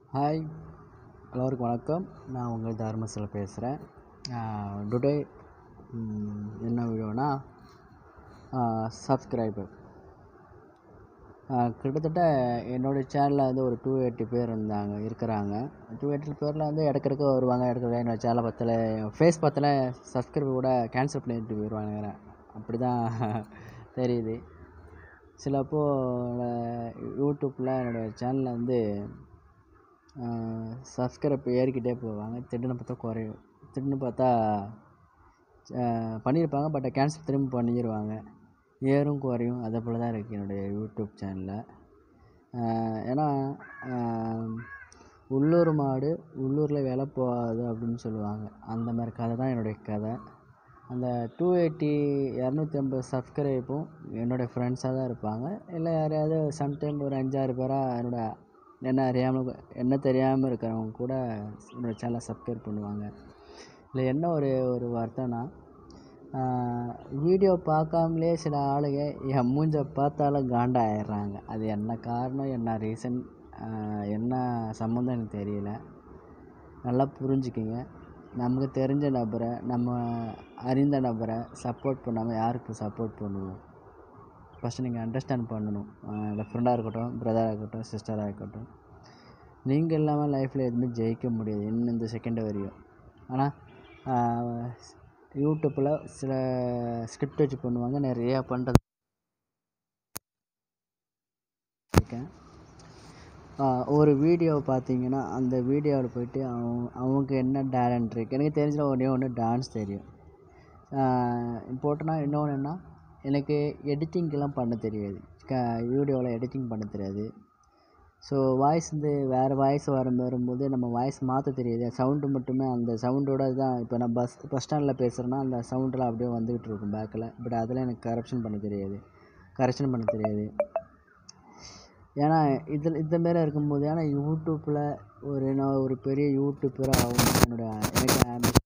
hi எல்லோருக்கும் வணக்கம் நான் உங்கள் தர்மசில் பேசுகிறேன் டுடே என்ன வீடியோனா சப்ஸ்கிரைபர் கிட்டத்தட்ட என்னோடய சேனலில் வந்து ஒரு டூ எயிட்டி பேர் இருந்தாங்க இருக்கிறாங்க டூ எயிட்டி பேரில் வந்து இடக்கிடக்க வருவாங்க இடக்கிடக்க என்னோடய சேனலை பற்றல ஃபேஸ் பற்றல சப்ஸ்கிரைபர் கூட கேன்சல் பண்ணிட்டு போயிடுவாங்க அப்படி தான் தெரியுது சிலப்போ யூடியூப்பில் என்னோடய சேனலில் வந்து சப்ஸ்கிரைப் ஏறிக்கிட்டே போவாங்க திடீர்னு பார்த்தா குறையும் திடீர்னு பார்த்தா பண்ணியிருப்பாங்க பட் கேன்சல் திரும்ப பண்ணிடுவாங்க ஏறும் குறையும் அதை போல் தான் இருக்குது என்னுடைய யூடியூப் சேனலில் ஏன்னா உள்ளூர் மாடு உள்ளூரில் விலை போகாது அப்படின்னு சொல்லுவாங்க அந்த மாதிரி கதை தான் என்னுடைய கதை அந்த டூ எயிட்டி இரநூத்தி ஐம்பது சப்ஸ்கிரைப்பும் என்னோடய ஃப்ரெண்ட்ஸாக தான் இருப்பாங்க இல்லை யாரையாவது சம்டைம் ஒரு அஞ்சாறு பேராக என்னோடய என்ன அறியாமல் என்ன தெரியாமல் இருக்கிறவங்க கூட என்னோடய சேனலை சப்ஸ்கிரைப் பண்ணுவாங்க இதில் என்ன ஒரு ஒரு வருத்தம்னா வீடியோ பார்க்காமலே சில ஆளுங்க என் மூஞ்ச பார்த்தாலும் காண்டா ஆயிடுறாங்க அது என்ன காரணம் என்ன ரீசன் என்ன சம்மந்தம் எனக்கு தெரியல நல்லா புரிஞ்சுக்கிங்க நமக்கு தெரிஞ்ச நபரை நம்ம அறிந்த நபரை சப்போர்ட் பண்ணாமல் யாருக்கு சப்போர்ட் பண்ணுவோம் ஃபஸ்ட்டு நீங்கள் அண்டர்ஸ்டாண்ட் பண்ணணும் என்னோடய ஃப்ரெண்டாக இருக்கட்டும் பிரதராக இருக்கட்டும் சிஸ்டராக இருக்கட்டும் நீங்கள் இல்லாமல் லைஃப்பில் எதுவுமே ஜெயிக்க முடியாது இன்னும் இந்த செகண்ட் வரையும் ஆனால் யூடியூப்பில் சில ஸ்கிரிப்ட் வச்சு பண்ணுவாங்க நிறையா பண்ணுறது இருக்கேன் ஒரு வீடியோ பார்த்தீங்கன்னா அந்த வீடியோவில் போய்ட்டு அவங்க அவங்க என்ன டேலண்ட் இருக்குது எனக்கு தெரிஞ்ச ஒன்றே ஒன்று டான்ஸ் தெரியும் இம்பார்ட்டனாக இன்னொன்று என்ன எனக்கு எடிட்டிங்கெலாம் பண்ண தெரியாது க வீடியோவில் எடிட்டிங் பண்ண தெரியாது ஸோ வாய்ஸ் வந்து வேறு வாய்ஸ் வர வரும்போது நம்ம வாய்ஸ் மாற்ற தெரியாது சவுண்டு மட்டுமே அந்த சவுண்டோட தான் இப்போ நான் பஸ் பஸ் ஸ்டாண்டில் பேசுகிறேன்னா அந்த சவுண்டெலாம் அப்படியே வந்துக்கிட்டு இருக்கும் பேக்கில் பட் அதெல்லாம் எனக்கு கரெக்ஷன் பண்ண தெரியாது கரெக்ஷன் பண்ண தெரியாது ஏன்னா இதில் இந்த மாரி இருக்கும்போது ஏன்னா யூடியூப்பில் ஒரு நான் ஒரு பெரிய யூடியூப்பராக ஆகணும் என்னோடய எனக்கு ஆம்பிஷன்